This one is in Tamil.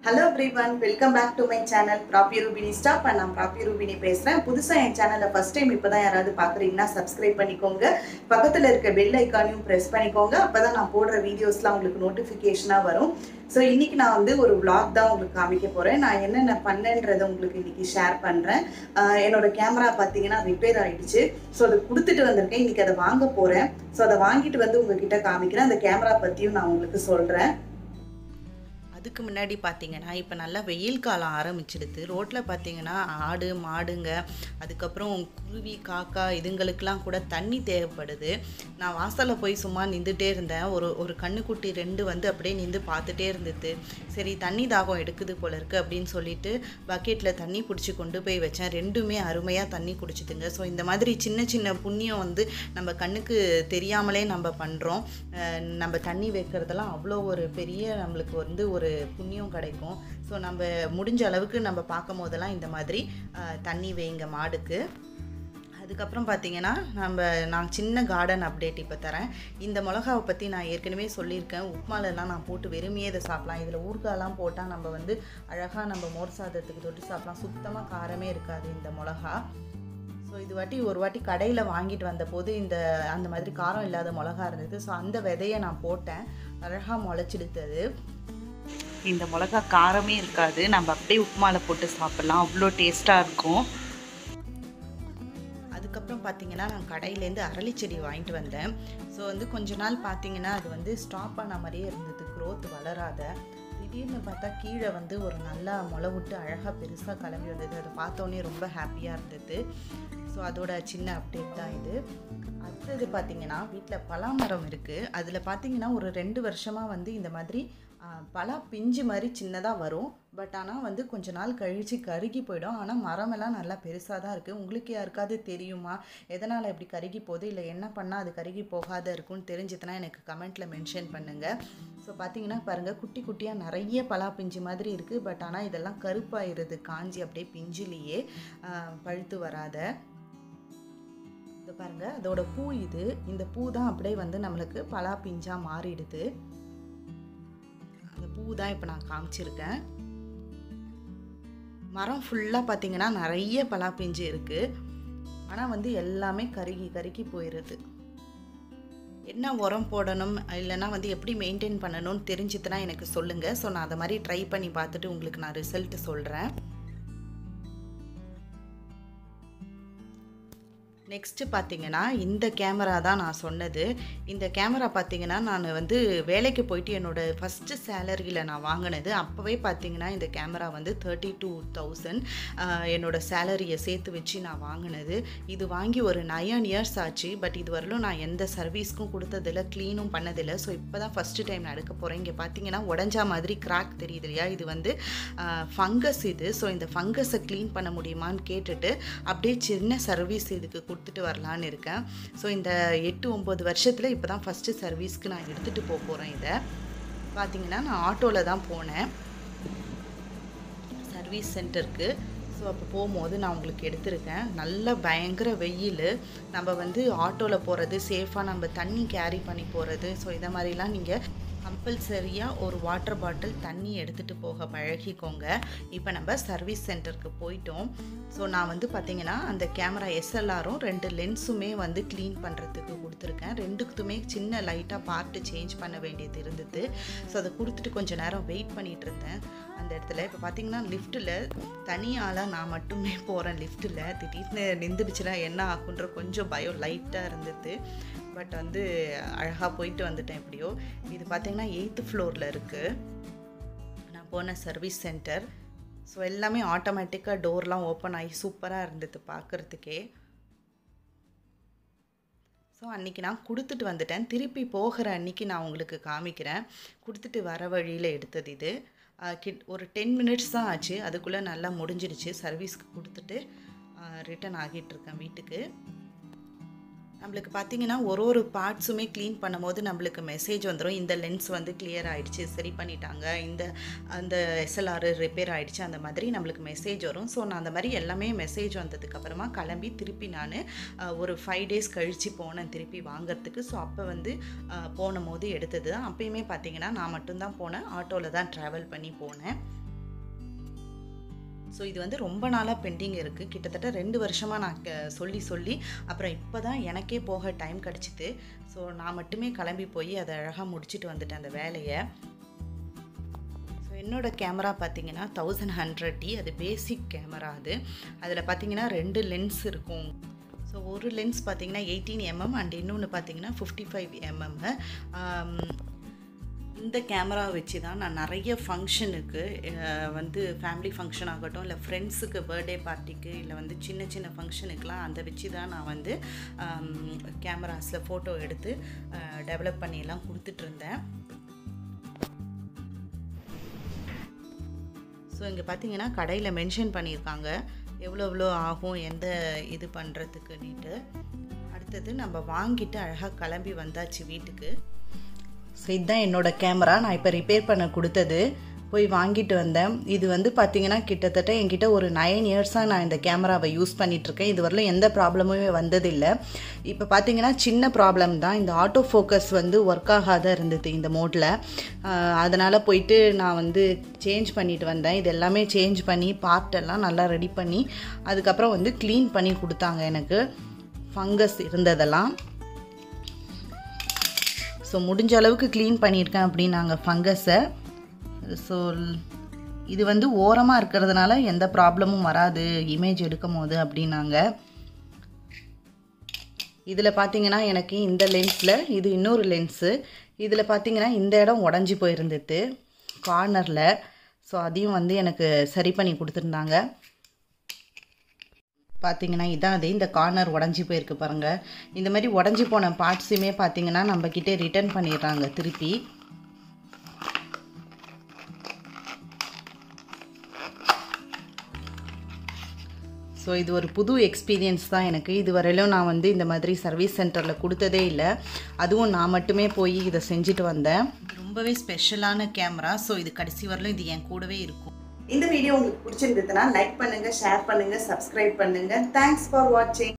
hello everyone welcome back to my channel Prappy Rubini stop and நான் ப்ராப்பி ரூபினி பேசுகிறேன் புதுசாக என் சேனலை ஃபஸ்ட் டைம் இப்போ தான் யாராவது பார்க்குறீங்கன்னா சப்ஸ்கிரைப் பண்ணிக்கோங்க பக்கத்தில் இருக்க பெல் ஐக்கானையும் ப்ரெஸ் பண்ணிக்கோங்க அப்போ தான் நான் போடுற வீடியோஸ்லாம் உங்களுக்கு நோட்டிஃபிகேஷனாக வரும் ஸோ இன்றைக்கி நான் வந்து ஒரு vlog தான் உங்களுக்கு காமிக்க போகிறேன் நான் என்னென்ன பண்ணேன்றதை உங்களுக்கு இன்றைக்கி ஷேர் பண்ணுறேன் என்னோட கேமரா பார்த்தீங்கன்னா ரிப்பேர் ஆகிடுச்சு ஸோ அதை கொடுத்துட்டு வந்திருக்கேன் இன்றைக்கி அதை வாங்க போகிறேன் ஸோ அதை வாங்கிட்டு வந்து உங்ககிட்ட காமிக்கிறேன் அந்த கேமரா பற்றியும் நான் உங்களுக்கு சொல்கிறேன் அதுக்கு முன்னாடி பார்த்தீங்கன்னா இப்போ நல்லா வெயில் காலம் ஆரம்பிச்சிடுது ரோட்டில் பார்த்தீங்கன்னா ஆடு மாடுங்க அதுக்கப்புறம் குருவி காக்கா இதுங்களுக்கெல்லாம் கூட தண்ணி தேவைப்படுது நான் வாசலில் போய் சும்மா நின்றுட்டே இருந்தேன் ஒரு ஒரு கண்ணுக்குட்டி ரெண்டு வந்து அப்படியே நின்று பார்த்துட்டே இருந்தது சரி தண்ணி தாகம் எடுக்குது போல இருக்குது அப்படின்னு சொல்லிட்டு பக்கெட்டில் தண்ணி பிடிச்சி கொண்டு போய் வச்சேன் ரெண்டுமே அருமையாக தண்ணி குடிச்சிதுங்க ஸோ இந்த மாதிரி சின்ன சின்ன புண்ணியம் வந்து நம்ம கண்ணுக்கு தெரியாமலே நம்ம பண்ணுறோம் நம்ம தண்ணி வைக்கிறதெல்லாம் அவ்வளோ ஒரு பெரிய நம்மளுக்கு வந்து ஒரு புண்ணியம் கிடைக்கும் ஸோ நம்ம முடிஞ்ச அளவுக்கு நம்ம பார்க்கும் போதெல்லாம் இந்த மாதிரி அஹ், தண்ணி வைங்க மாடுக்கு அதுக்கப்புறம் பார்த்தீங்கன்னா நம்ம நான் சின்ன கார்டன் அப்டேட் இப்போ தரேன் இந்த மிளகாவை பற்றி நான் ஏற்கனவே சொல்லியிருக்கேன் உப்புமாலெல்லாம் நான் போட்டு வெறுமையே இதை சாப்பிடலாம் இதில் ஊறுகாலாம் போட்டால் நம்ம வந்து அழகாக நம்ம மோர் சாதத்துக்கு தொட்டு சாப்பிடலாம் சுத்தமாக காரமே இருக்காது இந்த மிளகா ஸோ இது வாட்டி ஒரு வாட்டி கடையில் வாங்கிட்டு வந்தபோது இந்த அந்த மாதிரி காரம் இல்லாத மிளகா இருந்தது ஸோ அந்த விதையை நான் போட்டேன் அழகாக முளைச்சிடுத்தது இந்த மிளகா காரமே இருக்காது நம்ம அப்படியே உப்புமாவில் போட்டு சாப்பிட்லாம் அவ்வளோ டேஸ்ட்டாக இருக்கும் அதுக்கப்புறம் பார்த்தீங்கன்னா நான் கடையிலேருந்து அரளி செடி வாங்கிட்டு வந்தேன் ஸோ வந்து கொஞ்ச நாள் பார்த்தீங்கன்னா அது வந்து ஸ்டாப் ஆன மாதிரியே இருந்தது growth வளராத திடீர்னு பார்த்தா கீழே வந்து ஒரு நல்லா முளை விட்டு அழகாக பெருசாக கிளம்பி வந்தது அதை பார்த்தோன்னே ரொம்ப ஹாப்பியாக இருந்தது ஸோ அதோட சின்ன அப்டேட் தான் இது அடுத்தது பார்த்தீங்கன்னா வீட்டில் பலாமரம் இருக்குது அதில் பார்த்தீங்கன்னா ஒரு ரெண்டு வருஷமாக வந்து இந்த மாதிரி ஆ, பலா பிஞ்சு மாதிரி சின்னதாக வரும் பட் ஆனால் வந்து கொஞ்ச நாள் கழித்து கருகி போயிடும் ஆனால் மரமெல்லாம் நல்லா பெருசாக தான் இருக்குது உங்களுக்கு யாருக்காவது தெரியுமா எதனால் இப்படி கருகி போகுது இல்லை என்ன பண்ணால் அது கருகி போகாத இருக்கும்னு தெரிஞ்சதுன்னா எனக்கு கமெண்ட்டில் மென்ஷன் பண்ணுங்கள் ஸோ பார்த்தீங்கன்னா பாருங்கள் குட்டி குட்டியாக நிறைய பலா பிஞ்சு மாதிரி இருக்குது பட் ஆனால் இதெல்லாம் கருப்பாயிருது காஞ்சி அப்படியே பிஞ்சிலேயே ஆ, பழுத்து வராத இது பாருங்க அதோட பூ இது இந்த பூ தான் அப்படியே வந்து நம்மளுக்கு பலா பிஞ்சா மாறிடுது அந்த பூ தான் இப்போ நான் காமிச்சிருக்கேன் மரம் ஃபுல்லாக பார்த்தீங்கன்னா நிறைய பலா பிஞ்சு இருக்குது ஆனால் வந்து எல்லாமே கருகி கருகி போயிடுது என்ன உரம் போடணும் இல்லைன்னா வந்து எப்படி மெயின்டைன் பண்ணணும்னு தெரிஞ்சுதுன்னா எனக்கு சொல்லுங்கள் ஸோ நான் அதை மாதிரி ட்ரை பண்ணி பார்த்துட்டு உங்களுக்கு நான் ரிசல்ட் சொல்கிறேன் நெக்ஸ்ட்டு பார்த்தீங்கன்னா இந்த கேமரா தான் நான் சொன்னது இந்த கேமரா பார்த்தீங்கன்னா நான் வந்து வேலைக்கு போயிட்டு என்னோட ஃபஸ்ட்டு சேலரியில் நான் வாங்கினது அப்போவே பார்த்தீங்கன்னா இந்த கேமரா வந்து தேர்ட்டி டூ தௌசண்ட் என்னோட சேலரியை சேர்த்து வச்சு நான் வாங்கினது இது வாங்கி ஒரு நயன் இயர்ஸ் ஆச்சு பட் இது வரலும் நான் எந்த சர்வீஸ்க்கும் கொடுத்ததில்ல க்ளீனும் பண்ணதில்லை ஸோ இப்போ தான் ஃபஸ்ட்டு டைம் நான் எடுக்க போகிறேன் இங்கே பார்த்தீங்கன்னா உடஞ்சா மாதிரி கிராக் தெரியுது இல்லையா இது வந்து ஃபங்கஸ் இது ஸோ இந்த ஃபங்கஸை க்ளீன் பண்ண முடியுமான்னு கேட்டுட்டு அப்படியே சின்ன சர்வீஸ் இதுக்கு கொடுத்துட்டு வரலான்னு இருக்கேன் ஸோ இந்த எட்டு ஒம்பது வருஷத்தில் இப்போ தான் ஃபஸ்ட்டு சர்வீஸ்க்கு நான் எடுத்துகிட்டு போக போகிறேன் இதை பார்த்தீங்கன்னா நான் ஆட்டோவில் தான் போனேன் சர்வீஸ் சென்டருக்கு ஸோ அப்போ போகும்போது நான் உங்களுக்கு எடுத்திருக்கேன் நல்ல பயங்கர வெயில் நம்ம வந்து ஆட்டோவில் போகிறது சேஃபாக நம்ம தண்ணி கேரி பண்ணி போகிறது ஸோ இதை மாதிரிலாம் நீங்கள் கம்பல்சரியாக ஒரு வாட்டர் பாட்டில் தண்ணி எடுத்துகிட்டு போக பழகிக்கோங்க இப்போ நம்ம சர்வீஸ் சென்டருக்கு போயிட்டோம் ஸோ நான் வந்து பார்த்தீங்கன்னா அந்த கேமரா எஸ்எல்ஆரும் ரெண்டு லென்ஸுமே வந்து க்ளீன் பண்ணுறதுக்கு கொடுத்துருக்கேன் ரெண்டுக்குமே சின்ன லைட்டாக பார்ட்டு சேஞ்ச் பண்ண வேண்டியது இருந்தது ஸோ அதை கொடுத்துட்டு கொஞ்சம் நேரம் வெயிட் பண்ணிகிட்டு இருந்தேன் அந்த இடத்துல இப்போ பார்த்தீங்கன்னா லிஃப்ட்டில் தனியால் நான் மட்டுமே போகிறேன் லிஃப்ட்டில் திடீர்னு நின்றுடுச்சுன்னா என்ன ஆகுன்ற கொஞ்சம் பயம் லைட்டாக இருந்தது பட் வந்து அழகாக போயிட்டு வந்துட்டேன் எப்படியோ இது பார்த்தீங்கன்னா எயித்து ஃப்ளோரில் இருக்குது நான் போன சர்வீஸ் சென்டர் ஸோ எல்லாமே ஆட்டோமேட்டிக்காக டோர்லாம் ஓப்பன் ஆகி சூப்பராக இருந்தது பார்க்குறதுக்கே ஸோ அன்றைக்கி நான் கொடுத்துட்டு வந்துட்டேன் திருப்பி போகிற அன்னைக்கு நான் உங்களுக்கு காமிக்கிறேன் கொடுத்துட்டு வர வழியில் எடுத்தது இது ஆஹ் கிட் ஒரு டென் மினிட்ஸ் தான் ஆச்சு அதுக்குள்ளே நல்லா முடிஞ்சிடுச்சு சர்வீஸ்க்கு கொடுத்துட்டு ரிட்டன் ஆகிட்டு இருக்கேன் வீட்டுக்கு நம்மளுக்கு பார்த்தீங்கன்னா ஒரு ஒரு பார்ட்ஸுமே க்ளீன் பண்ணும்போது நம்மளுக்கு மெசேஜ் வந்துடும் இந்த லென்ஸ் வந்து கிளியர் ஆயிடுச்சு சரி பண்ணிட்டாங்க இந்த அந்த எஸ்எல்ஆர் ரிப்பேர் ஆயிடுச்சு அந்த மாதிரி நம்மளுக்கு மெசேஜ் வரும் ஸோ நான் அந்த மாதிரி எல்லாமே மெசேஜ் வந்ததுக்கப்புறமா கிளம்பி திருப்பி நான் ஒரு ஃபைவ் டேஸ் கழித்து போனேன் திருப்பி வாங்குறதுக்கு ஸோ அப்போ வந்து அஹ், போன போது எடுத்தது தான் அப்பயுமே பார்த்தீங்கன்னா நான் மட்டும்தான் போனேன் ஆட்டோவில் தான் ட்ராவல் பண்ணி போனேன் ஸோ இது வந்து ரொம்ப நாளாக பெண்டிங் இருக்குது கிட்டத்தட்ட ரெண்டு வருஷமாக நான் க- சொல்லி சொல்லி அப்புறம் இப்போ தான் எனக்கே போக டைம் கிடச்சிது ஸோ நான் மட்டுமே கிளம்பி போய் அதை அழகாக முடிச்சுட்டு வந்துட்டேன் அந்த வேலையை ஸோ என்னோட கேமரா பார்த்தீங்கன்னா தௌசண்ட் ஹண்ட்ரட் டி அது பேசிக் கேமரா அது அதில் பார்த்தீங்கன்னா ரெண்டு லென்ஸ் இருக்கும் ஸோ ஒரு லென்ஸ் பார்த்தீங்கன்னா எயிட்டீன் எம்எம் அண்ட் இன்னொன்று பார்த்தீங்கன்னா ஃபிஃப்டி ஃபைவ் எம்எம் இந்த கேமரா வச்சு தான் நான் நிறைய ஃபங்க்ஷனுக்கு வந்து ஃபேமிலி ஃபங்க்ஷன் ஆகட்டும் இல்லை ஃப்ரெண்ட்ஸுக்கு பர்த்டே பார்ட்டிக்கு இல்லை வந்து சின்ன சின்ன ஃபங்க்ஷனுக்கெலாம் அதை வச்சு தான் நான் வந்து கேமராஸில் ஃபோட்டோ எடுத்து டெவலப் பண்ணியெல்லாம் கொடுத்துட்ருந்தேன் ஸோ இங்கே பார்த்தீங்கன்னா கடையில் மென்ஷன் பண்ணியிருக்காங்க எவ்வளோ எவ்வளோ ஆகும் எந்த இது பண்ணுறதுக்குன்னுட்டு அடுத்தது நம்ம வாங்கிட்டு அழகாக கிளம்பி வந்தாச்சு வீட்டுக்கு ஸோ இதுதான் என்னோட கேமரா நான் இப்போ ரிப்பேர் பண்ண கொடுத்தது போய் வாங்கிட்டு வந்தேன் இது வந்து பார்த்தீங்கன்னா கிட்டத்தட்ட என்கிட்ட ஒரு நைன் இயர்ஸாக நான் இந்த கேமராவை யூஸ் பண்ணிகிட்ருக்கேன் இது வரலும் எந்த ப்ராப்ளமுமே வந்ததில்லை இப்போ பார்த்தீங்கன்னா சின்ன ப்ராப்ளம் தான் இந்த ஆட்டோ ஃபோக்கஸ் வந்து ஒர்க் ஆகாத இருந்தது இந்த மோட்டில் அதனால் போயிட்டு நான் வந்து சேஞ்ச் பண்ணிட்டு வந்தேன் இது எல்லாமே சேஞ்ச் பண்ணி பார்ட் எல்லாம் நல்லா ரெடி பண்ணி அதுக்கப்புறம் வந்து க்ளீன் பண்ணி கொடுத்தாங்க எனக்கு ஃபங்கஸ் இருந்ததெல்லாம் ஸோ முடிஞ்ச அளவுக்கு க்ளீன் பண்ணியிருக்கேன் அப்படின்னாங்க ஃபங்கஸை ஸோ இது வந்து ஓரமாக இருக்கிறதுனால எந்த ப்ராப்ளமும் வராது இமேஜ் எடுக்கும் போது அப்படின்னாங்க இதில் பார்த்தீங்கன்னா எனக்கு இந்த லென்ஸில் இது இன்னொரு லென்ஸு இதில் பார்த்தீங்கன்னா இந்த இடம் உடஞ்சி போயிருந்தது கார்னரில் ஸோ அதையும் வந்து எனக்கு சரி பண்ணி கொடுத்துருந்தாங்க பார்த்தீங்கன்னா இதான் அது இந்த கார்னர் உடஞ்சி போயிருக்கு பாருங்கள் இந்த மாதிரி உடஞ்சி போன பார்ட்ஸுமே பார்த்தீங்கன்னா நம்மக்கிட்டே ரிட்டர்ன் பண்ணிடுறாங்க திருப்பி ஸோ இது ஒரு புது எக்ஸ்பீரியன்ஸ் தான் எனக்கு இது வரையிலும் நான் வந்து இந்த மாதிரி சர்வீஸ் சென்டரில் கொடுத்ததே இல்லை அதுவும் நான் மட்டுமே போய் இதை செஞ்சுட்டு வந்தேன் ரொம்பவே ஸ்பெஷலான கேமரா ஸோ இது கடைசி வரலும் இது என் கூடவே இருக்கும் இந்த வீடியோ உங்களுக்கு பிடிச்சிருந்ததுன்னா லைக் பண்ணுங்க ஷேர் பண்ணுங்க சப்ஸ்கிரைப் பண்ணுங்க தேங்க்ஸ் ஃபார் வாட்சிங்